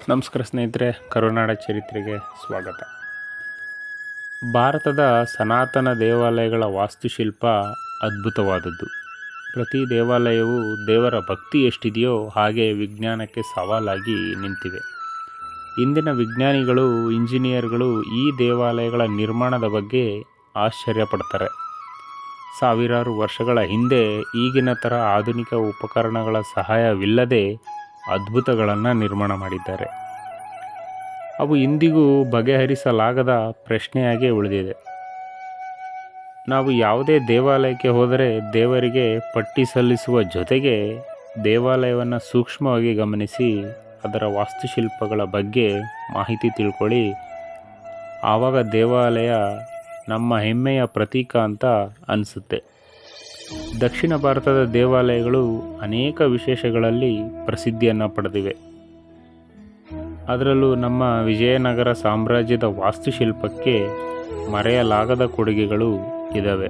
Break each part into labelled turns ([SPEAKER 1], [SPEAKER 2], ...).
[SPEAKER 1] ನಮಸ್ಕಾರ ಸ್ನೇಹಿತರೆ ಕರುನಾಡ ಚರಿತ್ರೆಗೆ ಸ್ವಾಗತ ಭಾರತದ ಸನಾತನ ದೇವಾಲಯಗಳ ವಾಸ್ತುಶಿಲ್ಪ ಅದ್ಭುತವಾದದ್ದು ಪ್ರತಿ ದೇವಾಲಯವು ದೇವರ ಭಕ್ತಿ ಎಷ್ಟಿದೆಯೋ ಹಾಗೆ ವಿಜ್ಞಾನಕ್ಕೆ ಸವಾಲಾಗಿ ನಿಂತಿವೆ ಇಂದಿನ ವಿಜ್ಞಾನಿಗಳು ಇಂಜಿನಿಯರ್ಗಳು ಈ ದೇವಾಲಯಗಳ ನಿರ್ಮಾಣದ ಬಗ್ಗೆ ಆಶ್ಚರ್ಯ ಪಡ್ತಾರೆ ಸಾವಿರಾರು ವರ್ಷಗಳ ಹಿಂದೆ ಈಗಿನ ಥರ ಆಧುನಿಕ ಉಪಕರಣಗಳ ಸಹಾಯವಿಲ್ಲದೆ ಅದ್ಭುತಗಳನ್ನು ನಿರ್ಮಾಣ ಮಾಡಿದ್ದಾರೆ ಅವು ಇಂದಿಗೂ ಬಗೆಹರಿಸಲಾಗದ ಪ್ರಶ್ನೆಯಾಗೇ ಉಳಿದಿದೆ ನಾವು ಯಾವುದೇ ದೇವಾಲಯಕ್ಕೆ ಹೋದರೆ ದೇವರಿಗೆ ಪಟ್ಟಿ ಸಲ್ಲಿಸುವ ಜೊತೆಗೆ ದೇವಾಲಯವನ್ನು ಸೂಕ್ಷ್ಮವಾಗಿ ಗಮನಿಸಿ ಅದರ ವಾಸ್ತುಶಿಲ್ಪಗಳ ಬಗ್ಗೆ ಮಾಹಿತಿ ತಿಳ್ಕೊಳ್ಳಿ ಆವಾಗ ದೇವಾಲಯ ನಮ್ಮ ಹೆಮ್ಮೆಯ ಪ್ರತೀಕ ಅಂತ ಅನಿಸುತ್ತೆ ದಕ್ಷಿಣ ಭಾರತದ ದೇವಾಲಯಗಳು ಅನೇಕ ವಿಶೇಷಗಳಲ್ಲಿ ಪ್ರಸಿದ್ಧಿಯನ್ನು ಪಡೆದಿವೆ ಅದರಲ್ಲೂ ನಮ್ಮ ವಿಜಯನಗರ ಸಾಮ್ರಾಜ್ಯದ ವಾಸ್ತುಶಿಲ್ಪಕ್ಕೆ ಮರೆಯಲಾಗದ ಕೊಡುಗೆಗಳು ಇದ್ದಾವೆ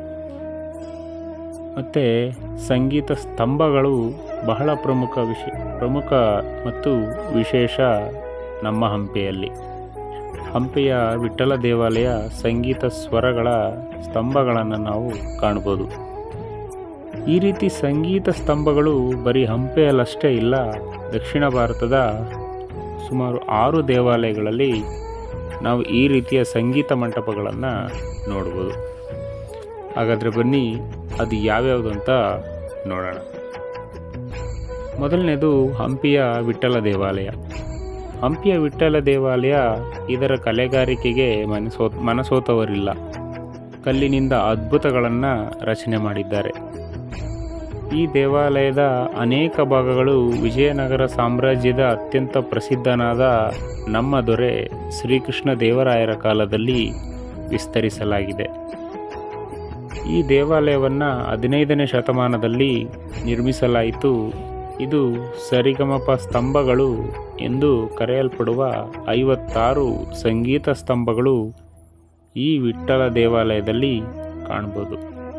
[SPEAKER 1] ಮತ್ತು ಸಂಗೀತ ಸ್ತಂಭಗಳು ಬಹಳ ಪ್ರಮುಖ ವಿಷ ಪ್ರಮುಖ ಮತ್ತು ವಿಶೇಷ ನಮ್ಮ ಹಂಪೆಯಲ್ಲಿ ಹಂಪೆಯ ವಿಠ್ಠಲ ದೇವಾಲಯ ಸಂಗೀತ ಸ್ವರಗಳ ಸ್ತಂಭಗಳನ್ನು ನಾವು ಕಾಣ್ಬೋದು ಈ ರೀತಿ ಸಂಗೀತ ಸ್ತಂಭಗಳು ಬರೀ ಹಂಪೆಯಲ್ಲಷ್ಟೇ ಇಲ್ಲ ದಕ್ಷಿಣ ಭಾರತದ ಸುಮಾರು ಆರು ದೇವಾಲಯಗಳಲ್ಲಿ ನಾವು ಈ ರೀತಿಯ ಸಂಗೀತ ಮಂಟಪಗಳನ್ನು ನೋಡ್ಬೋದು ಹಾಗಾದರೆ ಬನ್ನಿ ಅದು ಯಾವ್ಯಾವುದು ಅಂತ ನೋಡೋಣ ಮೊದಲನೇದು ಹಂಪಿಯ ವಿಠ್ಠಲ ದೇವಾಲಯ ಹಂಪಿಯ ವಿಠ್ಠಲ ದೇವಾಲಯ ಇದರ ಕಲೆಗಾರಿಕೆಗೆ ಮನಸೋ ಮನಸೋತವರಿಲ್ಲ ಕಲ್ಲಿನಿಂದ ಅದ್ಭುತಗಳನ್ನು ರಚನೆ ಮಾಡಿದ್ದಾರೆ ಈ ದೇವಾಲಯದ ಅನೇಕ ಭಾಗಗಳು ವಿಜಯನಗರ ಸಾಮ್ರಾಜ್ಯದ ಅತ್ಯಂತ ಪ್ರಸಿದ್ಧನಾದ ನಮ್ಮ ದೊರೆ ಶ್ರೀಕೃಷ್ಣ ದೇವರಾಯರ ಕಾಲದಲ್ಲಿ ವಿಸ್ತರಿಸಲಾಗಿದೆ ಈ ದೇವಾಲಯವನ್ನು ಹದಿನೈದನೇ ಶತಮಾನದಲ್ಲಿ ನಿರ್ಮಿಸಲಾಯಿತು ಇದು ಸರಿಗಮಪ ಸ್ತಂಭಗಳು ಎಂದು ಕರೆಯಲ್ಪಡುವ ಐವತ್ತಾರು ಸಂಗೀತ ಸ್ತಂಭಗಳು ಈ ವಿಠ್ಠಲ ದೇವಾಲಯದಲ್ಲಿ ಕಾಣ್ಬೋದು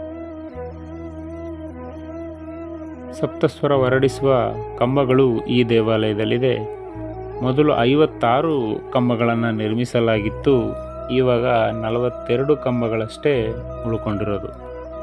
[SPEAKER 1] ಸಪ್ತಸ್ವರ ಹೊರಡಿಸುವ ಕಂಬಗಳು ಈ ದೇವಾಲಯದಲ್ಲಿದೆ ಮೊದಲು ಐವತ್ತಾರು ಕಂಬಗಳನ್ನು ನಿರ್ಮಿಸಲಾಗಿತ್ತು ಇವಾಗ ನಲವತ್ತೆರಡು ಕಂಬಗಳಷ್ಟೇ ಉಳ್ಕೊಂಡಿರೋದು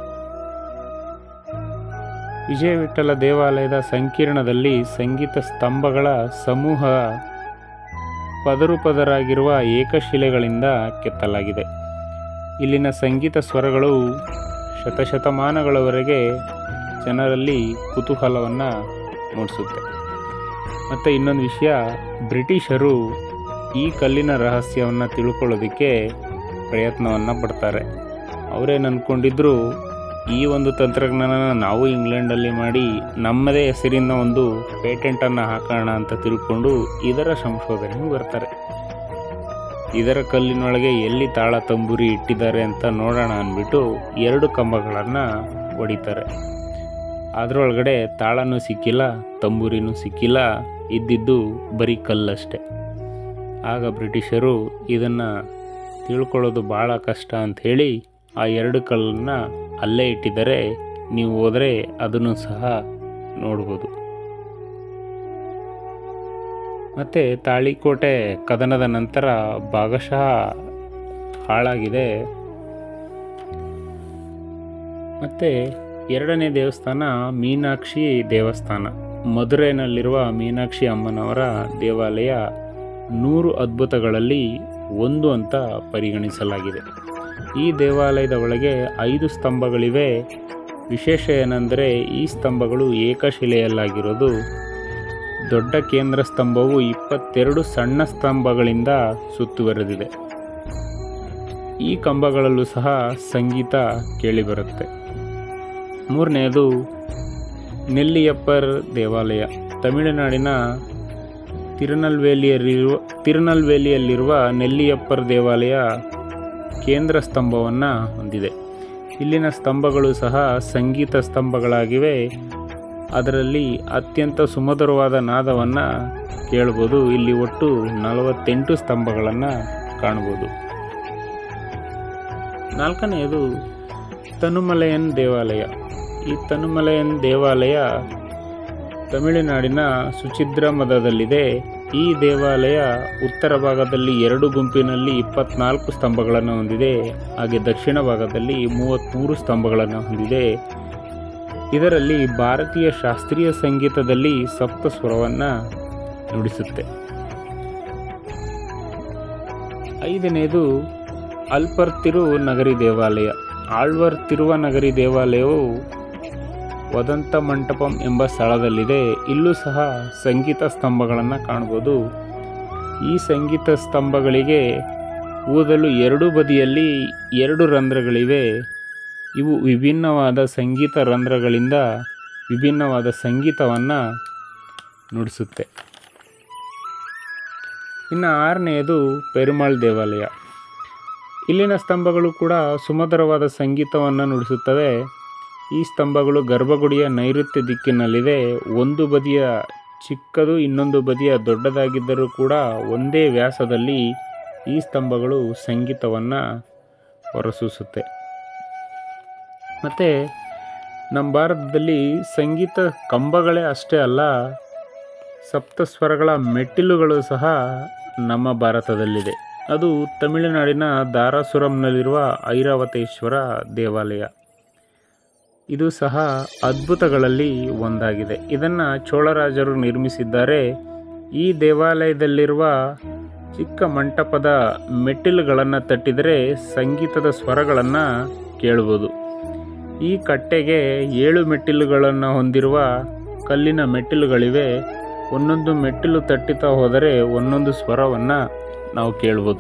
[SPEAKER 1] ವಿಜಯ ವಿಠ್ಠಲ ದೇವಾಲಯದ ಸಂಕೀರ್ಣದಲ್ಲಿ ಸಂಗೀತ ಸ್ತಂಭಗಳ ಸಮೂಹ ಪದರು ಪದರಾಗಿರುವ ಏಕಶಿಲೆಗಳಿಂದ ಕೆತ್ತಲಾಗಿದೆ ಇಲ್ಲಿನ ಸಂಗೀತ ಸ್ವರಗಳು ಶತಶತಮಾನಗಳವರೆಗೆ ಜನರಲ್ಲಿ ಕುತೂಹಲವನ್ನು ಮೂಡಿಸುತ್ತೆ ಮತ್ತು ಇನ್ನೊಂದು ವಿಷಯ ಬ್ರಿಟಿಷರು ಈ ಕಲ್ಲಿನ ರಹಸ್ಯವನ್ನು ತಿಳ್ಕೊಳ್ಳೋದಕ್ಕೆ ಪ್ರಯತ್ನವನ್ನು ಪಡ್ತಾರೆ ಅವರೇನು ಅಂದ್ಕೊಂಡಿದ್ರು ಈ ಒಂದು ತಂತ್ರಜ್ಞಾನನ ನಾವು ಇಂಗ್ಲೆಂಡಲ್ಲಿ ಮಾಡಿ ನಮ್ಮದೇ ಹೆಸರಿನ ಒಂದು ಪೇಟೆಂಟನ್ನು ಹಾಕೋಣ ಅಂತ ತಿಳ್ಕೊಂಡು ಇದರ ಸಂಶೋಧನೆಗೆ ಬರ್ತಾರೆ ಇದರ ಕಲ್ಲಿನೊಳಗೆ ಎಲ್ಲಿ ತಾಳ ತಂಬೂರಿ ಇಟ್ಟಿದ್ದಾರೆ ಅಂತ ನೋಡೋಣ ಅಂದ್ಬಿಟ್ಟು ಎರಡು ಕಂಬಗಳನ್ನು ಹೊಡಿತಾರೆ ಅದರೊಳಗಡೆ ತಾಳನೂ ಸಿಕ್ಕಿಲ್ಲ ತಂಬೂರಿನೂ ಸಿಕ್ಕಿಲ್ಲ ಇದ್ದಿದ್ದು ಬರೀ ಕಲ್ಲಷ್ಟೆ ಆಗ ಬ್ರಿಟಿಷರು ಇದನ್ನು ತಿಳ್ಕೊಳ್ಳೋದು ಭಾಳ ಕಷ್ಟ ಅಂಥೇಳಿ ಆ ಎರಡು ಕಲ್ಲನ್ನು ಅಲ್ಲೇ ಇಟ್ಟಿದ್ದಾರೆ ನೀವು ಹೋದರೆ ಅದನ್ನು ಸಹ ನೋಡ್ಬೋದು ಮತ್ತು ತಾಳಿಕೋಟೆ ಕದನದ ನಂತರ ಭಾಗಶಃ ಹಾಳಾಗಿದೆ ಮತ್ತು ಎರಡನೇ ದೇವಸ್ಥಾನ ಮೀನಾಕ್ಷಿ ದೇವಸ್ಥಾನ ಮಧುರೈನಲ್ಲಿರುವ ಮೀನಾಕ್ಷಿ ಅಮ್ಮನವರ ದೇವಾಲಯ ನೂರು ಅದ್ಭುತಗಳಲ್ಲಿ ಒಂದು ಅಂತ ಪರಿಗಣಿಸಲಾಗಿದೆ ಈ ದೇವಾಲಯದ ಒಳಗೆ ಐದು ಸ್ತಂಭಗಳಿವೆ ವಿಶೇಷ ಏನೆಂದರೆ ಈ ಸ್ತಂಭಗಳು ಏಕಶಿಲೆಯಲ್ಲಾಗಿರೋದು ದೊಡ್ಡ ಕೇಂದ್ರ ಸ್ತಂಭವು ಇಪ್ಪತ್ತೆರಡು ಸಣ್ಣ ಸ್ತಂಭಗಳಿಂದ ಸುತ್ತುವರೆದಿದೆ ಈ ಕಂಬಗಳಲ್ಲೂ ಸಹ ಸಂಗೀತ ಕೇಳಿಬರುತ್ತೆ ಮೂರನೆಯದು ನೆಲ್ಲಿಯಪ್ಪರ್ ದೇವಾಲಯ ತಮಿಳುನಾಡಿನ ತಿರುನಲ್ವೇಲಿಯಲ್ಲಿರುವ ತಿರುನಲ್ವೇಲಿಯಲ್ಲಿರುವ ನೆಲ್ಲಿಯಪ್ಪರ್ ದೇವಾಲಯ ಕೇಂದ್ರ ಸ್ತಂಭವನ್ನು ಹೊಂದಿದೆ ಇಲ್ಲಿನ ಸ್ತಂಭಗಳು ಸಹ ಸಂಗೀತ ಸ್ತಂಭಗಳಾಗಿವೆ ಅದರಲ್ಲಿ ಅತ್ಯಂತ ಸುಮಧುರವಾದ ನಾದವನ್ನು ಕೇಳ್ಬೋದು ಇಲ್ಲಿ ಒಟ್ಟು ನಲವತ್ತೆಂಟು ಸ್ತಂಭಗಳನ್ನು ಕಾಣ್ಬೋದು ನಾಲ್ಕನೆಯದು ತನುಮಲಯನ್ ದೇವಾಲಯ ಈ ತನುಮಲಯನ್ ದೇವಾಲಯ ತಮಿಳುನಾಡಿನ ಸುಚಿದ್ರಮದದಲ್ಲಿದೆ ಈ ದೇವಾಲಯ ಉತ್ತರ ಭಾಗದಲ್ಲಿ ಎರಡು ಗುಂಪಿನಲ್ಲಿ ಇಪ್ಪತ್ನಾಲ್ಕು ಸ್ತಂಭಗಳನ್ನು ಹೊಂದಿದೆ ಹಾಗೆ ದಕ್ಷಿಣ ಭಾಗದಲ್ಲಿ ಮೂವತ್ತ್ಮೂರು ಸ್ತಂಭಗಳನ್ನು ಹೊಂದಿದೆ ಇದರಲ್ಲಿ ಭಾರತೀಯ ಶಾಸ್ತ್ರೀಯ ಸಂಗೀತದಲ್ಲಿ ಸಪ್ತ ಸ್ವರವನ್ನು ನುಡಿಸುತ್ತೆ ಐದನೇದು ಅಲ್ಪರ್ ತಿರು ನಗರಿ ದೇವಾಲಯ ಆಳ್ವರ್ ತಿರುವ ನಗರಿ ದೇವಾಲಯವು ವದಂತ ಮಂಟಪಂ ಎಂಬ ಸ್ಥಳದಲ್ಲಿದೆ ಇಲ್ಲೂ ಸಹ ಸಂಗೀತ ಸ್ತಂಭಗಳನ್ನು ಕಾಣ್ಬೋದು ಈ ಸಂಗೀತ ಸ್ತಂಭಗಳಿಗೆ ಊದಲು ಎರಡು ಬದಿಯಲ್ಲಿ ಎರಡು ರಂಧ್ರಗಳಿವೆ ಇವು ವಿಭಿನ್ನವಾದ ಸಂಗೀತ ರಂಧ್ರಗಳಿಂದ ವಿಭಿನ್ನವಾದ ಸಂಗೀತವನ್ನು ನುಡಿಸುತ್ತೆ ಇನ್ನು ಆರನೆಯದು ಪೆರುಮಾಳ್ ದೇವಾಲಯ ಇಲ್ಲಿನ ಸ್ತಂಭಗಳು ಕೂಡ ಸುಮಧುರವಾದ ಸಂಗೀತವನ್ನು ನುಡಿಸುತ್ತವೆ ಈ ಸ್ತಂಭಗಳು ಗರ್ಭಗುಡಿಯ ನೈಋತ್ಯ ದಿಕ್ಕಿನಲ್ಲಿದೆ ಒಂದು ಬದಿಯ ಚಿಕ್ಕದು ಇನ್ನೊಂದು ಬದಿಯ ದೊಡ್ಡದಾಗಿದ್ದರೂ ಕೂಡ ಒಂದೇ ವ್ಯಾಸದಲ್ಲಿ ಈ ಸ್ತಂಭಗಳು ಸಂಗೀತವನ್ನು ಹೊರಸೂಸುತ್ತೆ ಮತ್ತು ನಮ್ಮ ಭಾರತದಲ್ಲಿ ಸಂಗೀತ ಕಂಬಗಳೇ ಅಷ್ಟೇ ಅಲ್ಲ ಸಪ್ತಸ್ವರಗಳ ಮೆಟ್ಟಿಲುಗಳು ಸಹ ನಮ್ಮ ಭಾರತದಲ್ಲಿದೆ ಅದು ತಮಿಳುನಾಡಿನ ದಾರಾಸುರಂನಲ್ಲಿರುವ ಐರಾವತೇಶ್ವರ ದೇವಾಲಯ ಇದು ಸಹ ಅದ್ಭುತಗಳಲ್ಲಿ ಒಂದಾಗಿದೆ ಇದನ್ನು ಚೋಳರಾಜರು ನಿರ್ಮಿಸಿದ್ದಾರೆ ಈ ದೇವಾಲಯದಲ್ಲಿರುವ ಚಿಕ್ಕ ಮಂಟಪದ ಮೆಟ್ಟಿಲುಗಳನ್ನು ತಟ್ಟಿದರೆ ಸಂಗೀತದ ಸ್ವರಗಳನ್ನು ಕೇಳ್ಬೋದು ಈ ಕಟ್ಟೆಗೆ ಏಳು ಮೆಟ್ಟಿಲುಗಳನ್ನು ಹೊಂದಿರುವ ಕಲ್ಲಿನ ಮೆಟ್ಟಿಲುಗಳಿವೆ ಒಂದೊಂದು ಮೆಟ್ಟಿಲು ತಟ್ಟುತ್ತಾ ಹೋದರೆ ಒಂದೊಂದು ಸ್ವರವನ್ನು ನಾವು ಕೇಳ್ಬೋದು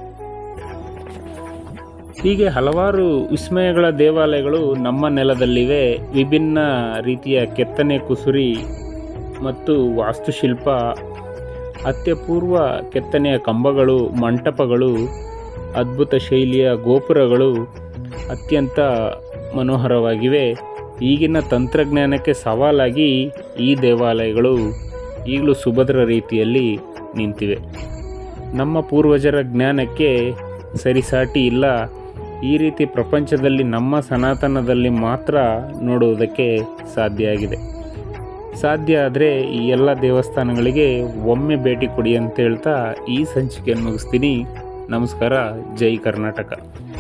[SPEAKER 1] ಹೀಗೆ ಹಲವಾರು ವಿಸ್ಮಯಗಳ ದೇವಾಲಯಗಳು ನಮ್ಮ ನೆಲದಲ್ಲಿವೆ ವಿಭಿನ್ನ ರೀತಿಯ ಕೆತ್ತನೆ ಕುಸುರಿ ಮತ್ತು ವಾಸ್ತುಶಿಲ್ಪ ಅತ್ಯಪೂರ್ವ ಕೆತ್ತನೆಯ ಕಂಬಗಳು ಮಂಟಪಗಳು ಅದ್ಭುತ ಶೈಲಿಯ ಗೋಪುರಗಳು ಅತ್ಯಂತ ಮನೋಹರವಾಗಿವೆ ಈಗಿನ ತಂತ್ರಜ್ಞಾನಕ್ಕೆ ಸವಾಲಾಗಿ ಈ ದೇವಾಲಯಗಳು ಈಗಲೂ ಸುಭದ್ರ ರೀತಿಯಲ್ಲಿ ನಿಂತಿವೆ ನಮ್ಮ ಪೂರ್ವಜರ ಜ್ಞಾನಕ್ಕೆ ಸರಿಸಾಟಿ ಇಲ್ಲ ಈ ರೀತಿ ಪ್ರಪಂಚದಲ್ಲಿ ನಮ್ಮ ಸನಾತನದಲ್ಲಿ ಮಾತ್ರ ನೋಡುವುದಕ್ಕೆ ಸಾಧ್ಯ ಆಗಿದೆ ಸಾಧ್ಯ ಆದರೆ ಈ ಎಲ್ಲ ದೇವಸ್ಥಾನಗಳಿಗೆ ಒಮ್ಮೆ ಭೇಟಿ ಕೊಡಿ ಅಂತ ಹೇಳ್ತಾ ಈ ಸಂಚಿಕೆಯನ್ನು ಮುಗಿಸ್ತೀನಿ ನಮಸ್ಕಾರ ಜೈ ಕರ್ನಾಟಕ